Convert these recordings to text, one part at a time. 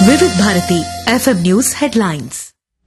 వివిధ Bharati FM news headlines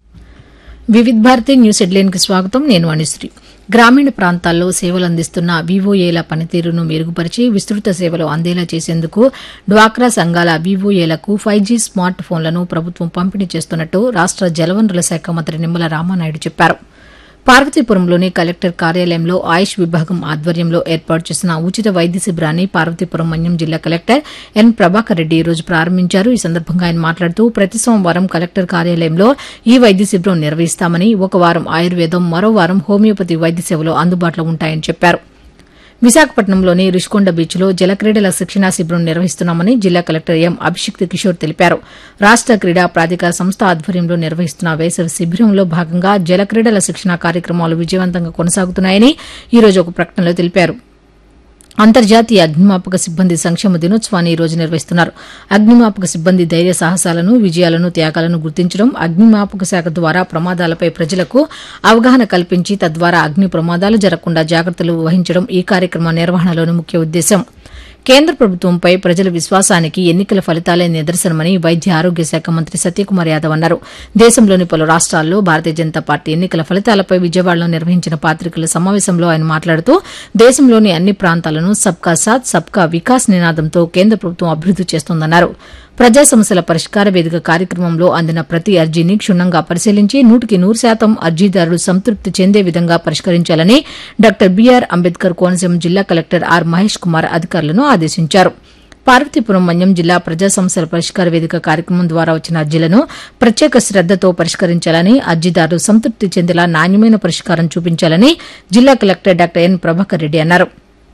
Vividh Bharati news headline కి స్వాగతం నేను అనుశ్రీ గ్రామీణ ప్రాంతాల్లో సేవలు అందిస్తున్న వివోఏల పనితీరును మెరుగుపరిచి విస్తృత సేవలు అందేలా చేసేందుకు డ్వాక్రా సంఘాల వివోఏలకు ఫైవ్ జీ స్మార్ట్ ఫోన్లను ప్రభుత్వం పంపిణీ చేస్తున్నట్టు రాష్ట జలవనరుల శాఖ మంత్రి నిమ్మల రామానాయుడు చెప్పారు పార్వతీపురంలోని కలెక్టర్ కార్యాలయంలో ఆయుష్ విభాగం ఆధ్వర్యంలో ఏర్పాటు చేసిన ఉచిత వైద్య శిబిరాన్ని పార్వతీపురం మన్యం జిల్లా కలెక్టర్ ఎన్ ప్రభాకర్ రెడ్డి ఈ రోజు ప్రారంభించారు ఈ సందర్భంగా ఆయన మాట్లాడుతూ ప్రతి సోమవారం కలెక్టర్ కార్యాలయంలో ఈ వైద్య శిబిరం నిర్వహిస్తామని ఒక వారం ఆయుర్వేదం మరో వారం హోమియోపతి వైద్య సేవలు అందుబాటులో ఉంటాయని చెప్పారు విశాఖపట్నంలోని రిషికొండ బీచ్లో జలక్రీడల శిక్షణా శిబిరం నిర్వహిస్తున్నామని జిల్లా కలెక్టర్ ఎం అభిషిక్త్ కిషోర్ తెలిపారు రాష్ట క్రీడా ప్రాధికార సంస్థ ఆధ్వర్యంలో నిర్వహిస్తున్న వేసవి శిబిరంలో భాగంగా జలక్రీడల శిక్షణా కార్యక్రమాలు విజయవంతంగా కొనసాగుతున్నాయని ఈ రోజు ఒక ప్రకటనలో తెలిపారు అంతర్జాతీయ అగ్నిమాపక సిబ్బంది సంక్షేమ దినోత్సవాన్ని ఈ రోజు నిర్వహిస్తున్నారు అగ్నిమాపక సిబ్బంది ధైర్య సాహసాలను విజయాలను త్యాగాలను గుర్తించడం అగ్నిమాపక శాఖ ద్వారా ప్రమాదాలపై ప్రజలకు అవగాహన కల్పించి తద్వారా అగ్ని ప్రమాదాలు జరగకుండా జాగ్రత్తలు వహించడం ఈ కార్యక్రమ నిర్వహణలోని ముఖ్య ఉద్దేశం కేంద్ర ప్రభుత్వంపై ప్రజల విశ్వాసానికి ఎన్నికల ఫలితాలే నిదర్శనమని వైద్య ఆరోగ్య శాఖ మంత్రి సత్యకుమార్ యాదవ్ అన్నారు దేశంలోని పలు రాష్ట్రాల్లో భారతీయ జనతా పార్టీ ఎన్నికల ఫలితాలపై విజయవాడలో నిర్వహించిన పాతికేయుల సమావేశంలో ఆయన మాట్లాడుతూ దేశంలోని అన్ని ప్రాంతాలను సబ్కా సాత్ సబ్కా వికాస్ నినాదంతో కేంద్ర ప్రభుత్వం అభివృద్ది చేస్తోందన్నారు ప్రజా సమస్యల పరిష్కార వేదిక కార్యక్రమంలో అందిన ప్రతి అర్జీని క్షుణ్ణంగా పరిశీలించి నూటికి నూరు శాతం అర్జీదారులు సంతృప్తి చెందే విధంగా పరిష్కరించాలని డాక్టర్ బీఆర్ అంబేద్కర్ కోనసీమ జిల్లా కలెక్టర్ ఆర్ మహేష్ కుమార్ అధికారులను ఆదేశించారు పార్వతీపురం మన్యం జిల్లా ప్రజా సమస్యల పరిష్కార వేదిక కార్యక్రమం ద్వారా వచ్చిన అర్జీలను ప్రత్యేక శ్రద్దతో పరిష్కరించాలని అర్జీదారులు సంతృప్తి చెందేలా నాణ్యమైన పరిష్కారం చూపించాలని జిల్లా collector doctor N Prabhakar Reddy అన్నారు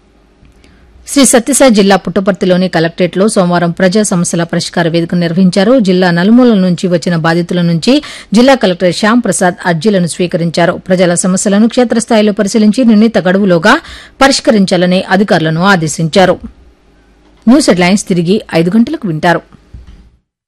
శ్రీ సత్యసాయి జిల్లా పుట్టపర్తిలోని కలెక్టరేట్లో సోమవారం ప్రజా సమస్యల పరిష్కార వేదిక నిర్వహించారు జిల్లా నలుమూలల నుంచి వచ్చిన బాధితుల నుంచి జిల్లా కలెక్టర్ శ్యాం ప్రసాద్ అర్జీలను స్వీకరించారు ప్రజల సమస్యలను క్షేత్రస్థాయిలో పరిశీలించి నిర్ణీత గడువులోగా పరిష్కరించాలని అధికారులను ఆదేశించారు న్యూస్ హెడ్లైన్స్ తిరిగి ఐదు గంటలకు వింటారు